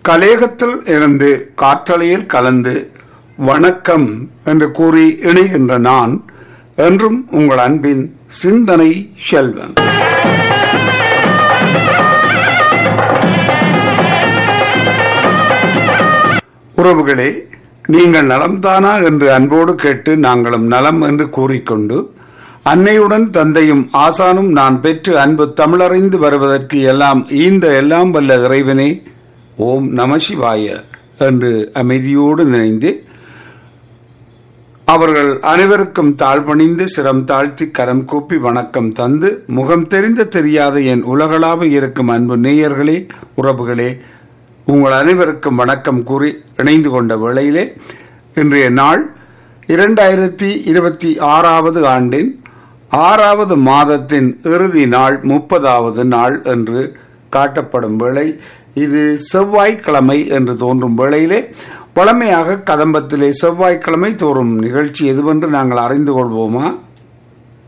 கலேகத்தில் இருந்து காற்றலையில் கலந்து வணக்கம் என்று கூறி இணைகின்ற நான் என்றும் உங்கள் அன்பின் சிந்தனை செல்வன் உறவுகளே நீங்கள் நலம்தானா என்று அன்போடு கேட்டு நாங்களும் நலம் என்று கூறிக்கொண்டு அன்னையுடன் தந்தையும் ஆசானும் நான் பெற்று அன்பு தமிழறிந்து வருவதற்கு எல்லாம் ஈந்த எல்லாம் வல்ல இறைவனே ஓம் நமசிவாய என்று அமைதியோடு நினைந்து அவர்கள் அனைவருக்கும் தாழ்பணிந்து சிரம் தாழ்த்தி கரம் கூப்பி வணக்கம் தந்து முகம் தெரிந்த தெரியாத என் உலகளாக இருக்கும் அன்பு நேயர்களே உறவுகளே உங்கள் அனைவருக்கும் வணக்கம் கூறி இணைந்து கொண்ட வேளையிலே இன்றைய நாள் இரண்டாயிரத்தி இருபத்தி ஆறாவது ஆண்டின் ஆறாவது மாதத்தின் இறுதி நாள் முப்பதாவது நாள் என்று காட்டப்படும் வேளை இது செவ்வாய்க்கிழமை என்று தோன்றும் வேளையிலே வழமையாக கதம்பத்திலே செவ்வாய்க்கிழமை தோறும் நிகழ்ச்சி எதுவென்று நாங்கள் அறிந்து கொள்வோமா